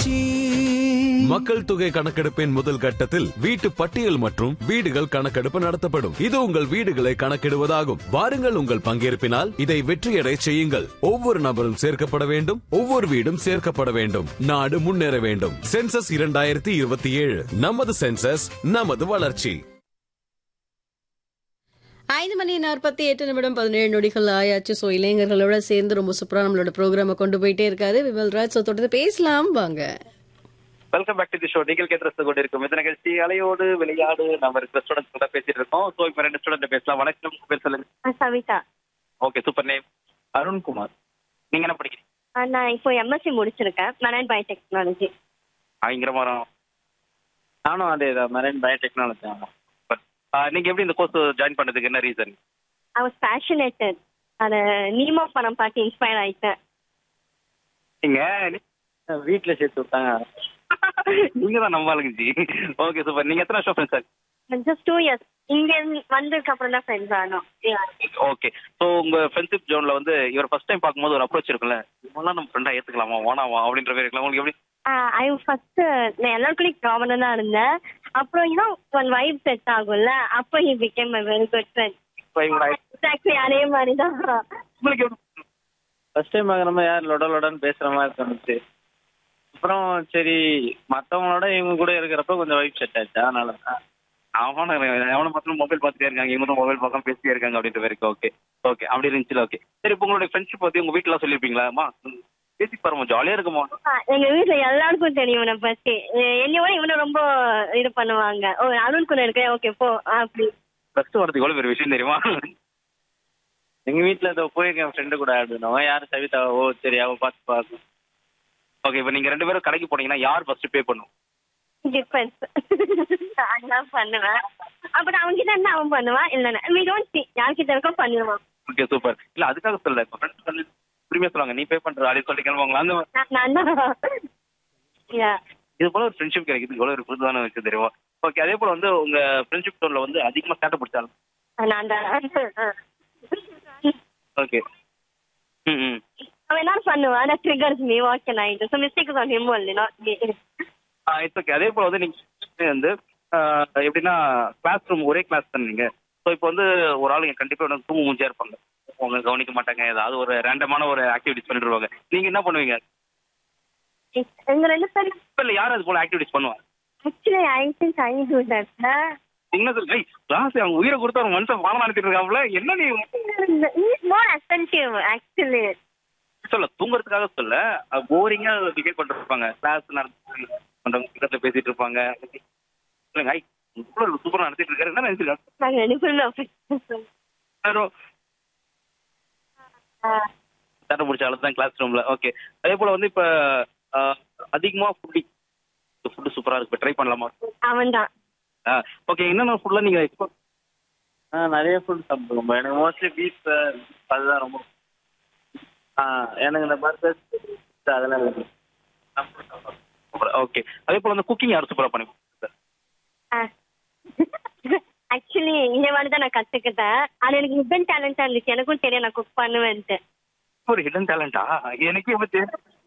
வளர்ச்சி மக்கள் தொகை கணக்கெடுப்பின் முதல் கட்டத்தில் வீட்டு பட்டியல் மற்றும் வீடுகள் கணக்கெடுப்பு நடத்தப்படும் இது உங்கள் வீடுகளை கணக்கிடுவதாகும் வாருங்கள் உங்கள் பங்கேற்பினால் இதை வெற்றியடை செய்யுங்கள் ஒவ்வொரு நபரும் சேர்க்கப்பட வேண்டும் ஒவ்வொரு வீடும் சேர்க்கப்பட வேண்டும் நாடு முன்னேற வேண்டும் சென்சஸ் இரண்டாயிரத்தி இருபத்தி ஏழு நமது சென்சஸ் நமது வளர்ச்சி ஐந்து மணி நாற்பத்தி எட்டு நிமிடம் பதினேழு நொடிகள் ஆயாச்சு ஸோ இளைஞர்களோட சேர்ந்து ரொம்ப சூப்பரா நம்மளோட ப்ரோக்ராமை கொண்டு போயிட்டே இருக்காரு விமல்ராஜ் ஸோ தொடர்ந்து பேசலாம் வாங்க welcome back to the show நீங்கள் கேட்டு ரசித்து கொண்டு இருக்கும் இந்த நிகழ்ச்சி அலையோடு விளையாடு நம்ம இருக்கிற ஸ்டூடெண்ட்ஸ் கூட பேசிட்டு இருக்கோம் ஸோ இப்போ ரெண்டு ஸ்டூடெண்ட் பேசலாம் வணக்கம் உங்க பேர் சொல்லுங்க Savitha okay super name Arunkumar நீங்க என்ன படிக்கிறீங்க ஆ, நான் இப்போ எம்எஸ்சி முடிச்சிருக்கேன் மெரைன் பயோடெக்னாலஜி பயங்கரமாக நானும் அதே தான் மெரைன் பயோடெக்னாலஜி ஆமாம் நீங்க எப்படி இந்த கோர்ஸ் ஜாயின் பண்ணதுக்கு என்ன ரீசன் ஐ வாஸ் பேஷனேட்டட் அந்த நீமோ படம் பார்த்து இன்ஸ்பயர் ஆயிட்டேன் நீங்க வீட்டில் சேர்த்து விட்டாங்க நீங்க தான் நம்பாளுங்க ஜி ஓகே சூப்பர் நீங்க எத்தனை வருஷம் friends sir just two years இங்க வந்ததுக்கு அப்புறம் தான் ஃப்ரெண்ட்ஸ் ஆனோம் ஓகே ஸோ உங்க ஃப்ரெண்ட்ஷிப் ஜோன்ல வந்து இவர் ஃபர்ஸ்ட் டைம் பார்க்கும்போது ஒரு அப்ரோச் இருக்கும்ல இவங்களாம் நம்ம ஃப்ரெண்டா ஏத்துக்கலாமா ஓனாவா அப்படின்ற மாதிரி இருக்கலாம் உங்களுக்கு எப்படி ஐ ஃபர்ஸ்ட் நான் எல்லாருக்குள்ளேயும் காமனாக தான் இருந்தேன் அப்புறம் இன்னும் ஒன் வைப் செட் ஆகும்ல அப்போ he became my very good friend So, இவங்கள எக்ஸாக்ட்லி அதே மாதிரி தான் உங்களுக்கு எப்படி ஃபர்ஸ்ட் டைம் பார்க்குறப்ப யார் லொட லொடன்னு பேசுற மாதிரி தோணுச்சு அப்புறம் சரி மற்றவங்களோட இவங்க கூட இருக்கிறப்ப கொஞ்சம் வைப் செட் ஆச்சு அதனால தான் அவன எவனை பார்த்தாலும் மொபைல் பார்த்துட்டே இருக்காங்க இவங்களும் மொபைல் பார்க்காம பேசிட்டே இருக்காங்க அப்படின்ற வரைக்கும் ஓகே ஓகே அப்படி இருந்துச்சுல ஓகே சரி இப்போ உங்களுடைய ஃப்ரெண்ட்ஷிப் பத்தி உங்க வீட்டுல சொல்லிருப்பீங்களா அம்மா ம், பேசி பாருமா ஜாலியா இருக்குமா எங்க வீட்ல எல்லாருக்கும் தெரியும் இவனை பத்தி என்னையோட இவனை ரொம்ப இது பண்ணுவாங்க ஓ அருண் கூட இருக்க ஓகே போ அப்படி ப்ளஸ் டூ வரதுக்கு எவ்வளவு பெரிய விஷயம் தெரியுமா எங்க வீட்டில் இதோ போயிருக்கேன் என் ஃப்ரெண்டு கூட ஆடுனவன் யார் சவிதா ஓ சரி அவ பார்த்து பார்க்கும் ஓகே இப்போ நீங்க ரெண்டு பேரும் கடைக்கு போனீங்கன்னா யார் ஃபர்ஸ்ட் பே பண்ணும் டிஃபரன்ஸ் நான் பண்ணுவேன் அப்புறம் அவங்க கிட்ட இருந்தா அவன் பண்ணுவான் இல்லைன்னா வி டோன்ட் சி யார்கிட்ட இருக்கோ பண்ணிடுவான் ஓகே சூப்பர் இல்ல அதுக்காக சொல்லல இப்போ ஃப்ரெண்ட்ஸ் சொல்லி உரிமையா சொல்லுவாங்க நீ பே பண்ற அப்படின்னு சொல்லி கிளம்புவாங்களா அந்த மாதிரி நான் நான் தான் Yeah. இது போல ஒரு ஃப்ரெண்ட்ஷிப் கிடைக்குது எவ்வளவு ஒரு புதுதான விஷயம் தெரியுமா ஓகே அதே போல வந்து உங்க ஃப்ரெண்ட்ஷிப் டோன்ல வந்து அதிகமா சேட்டை பிடிச்சாலும் நான் தான் ஓகே ம் ம் அவன் என்ன பண்ணுவான் that triggers me what can I do so mistake is on him only not me it's okay அதே போல வந்து நீங்க வந்து ஆஹ், எப்படின்னா கிளாஸ் ரூம் ஒரே கிளாஸ் தானே நீங்க ஸோ இப்போ வந்து ஒரு ஆள் கண்டிப்பா வந்து தூங்கு மூஞ்சியா இருப்பாங்க அவங்க கவனிக்க மாட்டாங்க ஏதாவது ஒரு ரேண்டமான ஒரு ஆக்டிவிட்டிஸ் பண்ணிட்டு இருப்பாங்க நீங்க என்ன பண்ணுவீங்க எங்க ரெண்டு பேரும் இப்ப இல்ல யாரும் அது போல ஆக்டிவிட்டிஸ் பண்ணுவாங்க actually I think I do that என்ன சொல்லு ஐய் கிளாஸ் அவங்க உயிரை கொடுத்து ஒரு மனுஷன் பாடம் நடத்திட்டு இருக்காங்களே என்ன நீ இஸ் மோர் அட்டென்டிவ் ஆக்சுவலி சொல்ல தூங்குறதுக்காக சொல்ல போரிங்கா டிகேட் பண்ணிட்டு இருப்பாங்க கிளாஸ் நடத்தி பண்றவங்க பக்கத்துல பேசிட்டு இருப்பாங்க சொல்லுங்க ஐ இவ்வளவு சூப்பரா நடத்திட்டு இருக்காரு என்ன நினைச்சிருக்காங்க நாங்க ரெண்டு பேரும் யாரோ சட்டை பிடிச்ச ஆளு தான் கிளாஸ் ரூம்ல ஓகே அதே போல வந்து இப்ப ஆஹ், அதிகமா ஃபுட்டி ஃபுட்டு சூப்பரா இருக்கு ட்ரை பண்ணலாமா அவன் தான் ஓகே என்னென்ன ஃபுட்லாம் நீங்க export- ஆ நிறைய ஃபுட் சாப்பிடுவோம் எனக்கு மோஸ்ட்லி பீஃப் அதுதான் ரொம்ப ஆ எனக்கு இந்த பர்கர் அதெல்லாம் இல்லை ஓகே அதே போல வந்து குக்கிங் யாரும் சூப்பரா பண்ணி ஆக்சுவலி இந்த மாதிரி தான் நான் கத்துக்கிட்டேன் அது எனக்கு ஹிடன் டேலண்டா இருந்துச்சு எனக்கும் தெரியும் நான் குக் பண்ணுவேன்ட்டு ஒரு ஹிடன் டேலண்டா எனக்கு இப்ப தெரியும்